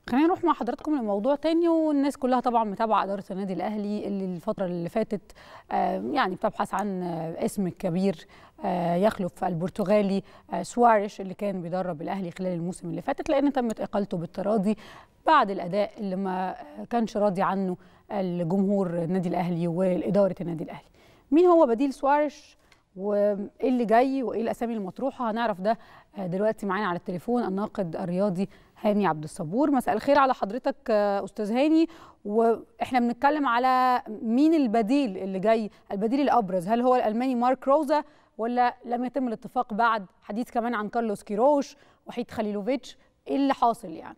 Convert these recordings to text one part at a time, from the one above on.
خلينا نروح مع حضراتكم لموضوع تاني والناس كلها طبعا متابعه اداره النادي الاهلي اللي الفتره اللي فاتت يعني بتبحث عن اسم كبير يخلف البرتغالي سواريش اللي كان بيدرب الاهلي خلال الموسم اللي فاتت لان تمت اقالته بالتراضي بعد الاداء اللي ما كانش راضي عنه الجمهور النادي الاهلي واداره النادي الاهلي. مين هو بديل سواريش وايه اللي جاي وايه الاسامي المطروحه هنعرف ده دلوقتي معانا على التليفون الناقد الرياضي هاني عبد الصبور مساء الخير على حضرتك استاذ هاني واحنا بنتكلم على مين البديل اللي جاي البديل الابرز هل هو الالماني مارك روزا ولا لم يتم الاتفاق بعد حديث كمان عن كارلوس كيروش وحيد خليلوفيتش ايه اللي حاصل يعني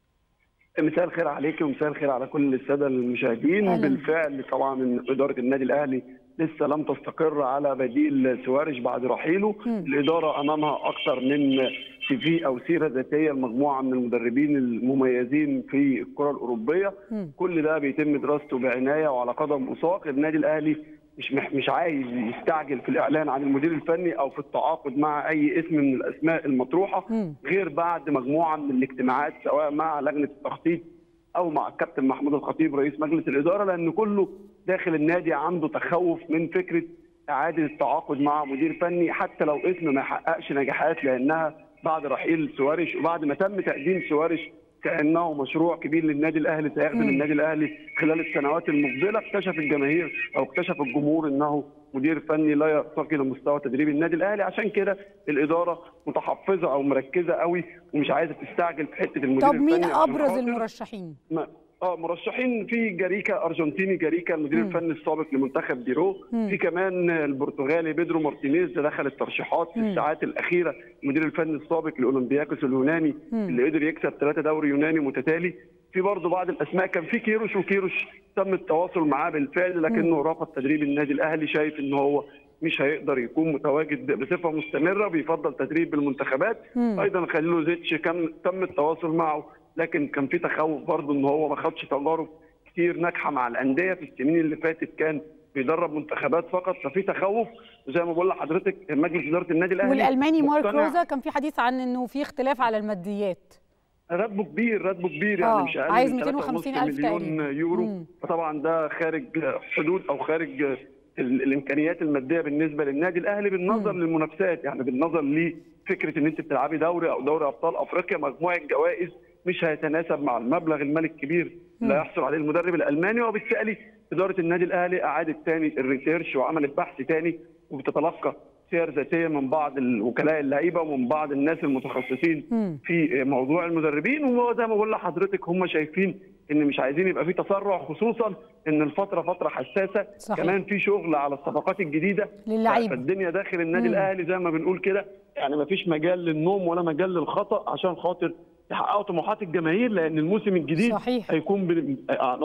مساء الخير عليك ومساء الخير على كل الساده المشاهدين أهلاً. بالفعل طبعا اداره النادي الاهلي لسه لم تستقر على بديل سواريش بعد رحيله مم. الاداره امامها اكثر من سي في او سيره ذاتيه لمجموعه من المدربين المميزين في الكره الاوروبيه مم. كل ده بيتم دراسته بعنايه وعلى قدم وساق النادي الاهلي مش مح- مش عايز يستعجل في الاعلان عن المدير الفني او في التعاقد مع اي اسم من الاسماء المطروحه مم. غير بعد مجموعه من الاجتماعات سواء مع لجنه التخطيط او مع الكابتن محمود الخطيب رئيس مجلس الاداره لان كله داخل النادي عنده تخوف من فكره اعاده التعاقد مع مدير فني حتى لو اسم ما يحققش نجاحات لانها بعد رحيل سواريش وبعد ما تم تقديم سواريش كانه مشروع كبير للنادي الاهلي سيخدم مم. النادي الاهلي خلال السنوات المقبله اكتشف الجماهير او اكتشف الجمهور انه مدير فني لا يرتقي لمستوى تدريب النادي الاهلي عشان كده الاداره متحفظه او مركزه قوي ومش عايزه تستعجل في حته المدير طب مين الفني عشان ابرز خاطر- المرشحين ما- اه مرشحين في جاريكا ارجنتيني جاريكا المدير مم. الفني السابق لمنتخب بيرو مم. في كمان البرتغالي بيدرو مارتينيز ده دخل الترشيحات في مم. الساعات الاخيره المدير الفني السابق لاولمبياكوس اليوناني مم. اللي قدر يكسب ثلاثه دوري يوناني متتالي في برضه بعض الاسماء كان في كيروش وكيروش تم التواصل معاه بالفعل لكنه رفض تدريب النادي الاهلي شايف ان هو مش هيقدر يكون متواجد بصفه مستمره بيفضل تدريب بالمنتخبات مم. ايضا خليلوزيتش كان تم التواصل معه لكن كان في تخوف برضه ان هو ما خدش تجارب كتير ناجحه مع الانديه في السنين اللي فاتت كان بيدرب منتخبات فقط ففي تخوف وزي ما بقول لحضرتك مجلس اداره النادي الاهلي والالماني مارك مقتنع. روزا كان في حديث عن انه في اختلاف على الماديات راتبه كبير راتبه كبير آه، يعني مش اقل عايز من 250 3.5 ألف مليون تقريباً. يورو مم. فطبعا ده خارج حدود او خارج ال- الامكانيات الماديه بالنسبه للنادي الاهلي بالنظر مم. للمنافسات يعني بالنظر لفكره ان انت بتلعبي دوري او دوري ابطال افريقيا مجموعه جوائز مش هيتناسب مع المبلغ المالي الكبير اللي مم. هيحصل عليه المدرب الالماني وبالتالي اداره النادي الاهلي اعادت تاني الريسيرش وعملت بحث تاني وبتتلقى سير ذاتيه من بعض الوكلاء اللعيبه ومن بعض الناس المتخصصين مم. في موضوع المدربين وهو زي ما بقول لحضرتك هم شايفين ان مش عايزين يبقى في تسرع خصوصا ان الفتره فتره حساسه صحيح. كمان في شغل على الصفقات الجديده للعيبة. فالدنيا داخل النادي مم. الاهلي زي ما بنقول كده يعني ما فيش مجال للنوم ولا مجال للخطا عشان خاطر يحققوا طموحات الجماهير لان الموسم الجديد صحيح. هيكون بال-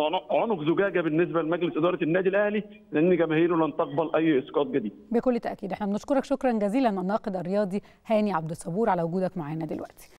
عنق زجاجه بالنسبه لمجلس اداره النادي الاهلي لان جماهيره لن تقبل اي اسقاط جديد بكل تاكيد احنا بنشكرك شكرا جزيلا الناقد الرياضي هاني عبد الصبور على وجودك معانا دلوقتي